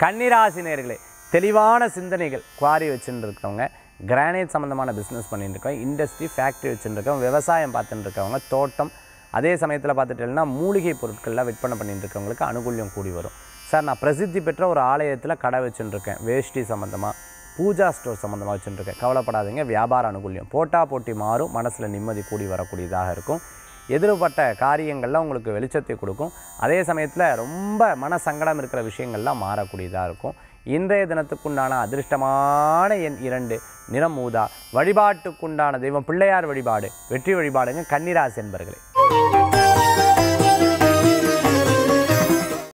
கன்னிராசி நேர்களே தெளிவான சிந்தனைகள் குவாரி வச்சுட்டு இருக்கவங்க கிரானைட் சம்மந்தமான பிஸ்னஸ் பண்ணிட்டு இருக்கவங்க இண்டஸ்ட்ரி ஃபேக்ட்ரி வச்சுட்டு இருக்கவங்க விவசாயம் பார்த்துட்டு இருக்கவங்க தோட்டம் அதே சமயத்தில் பார்த்துட்டேன்னா மூலிகை பொருட்கள்லாம் விற்பனை பண்ணிட்டு இருக்கவங்களுக்கு அனுகூல்யம் கூடி வரும் சார் நான் பிரசித்தி பெற்ற ஒரு ஆலயத்தில் கடை வச்சுட்டு இருக்கேன் வேஷ்டி சம்மந்தமாக பூஜா ஸ்டோர் சம்மந்தமாக வச்சுட்டு இருக்கேன் கவலைப்படாதீங்க வியாபார அனுகூல்யம் போட்டா போட்டி மாறும் மனசில் நிம்மதி கூடி வரக்கூடியதாக இருக்கும் எதிர்பட்ட காரியங்கள்லாம் உங்களுக்கு வெளிச்சத்தை கொடுக்கும் அதே சமயத்தில் ரொம்ப மன சங்கடம் இருக்கிற விஷயங்கள்லாம் மாறக்கூடியதாக இருக்கும் இன்றைய தினத்துக்குண்டான அதிர்ஷ்டமான எண் இரண்டு நிறம் ஊதா வழிபாட்டுக்குண்டான தெய்வம் பிள்ளையார் வழிபாடு வெற்றி வழிபாடுங்க கன்னிராசி என்பர்களே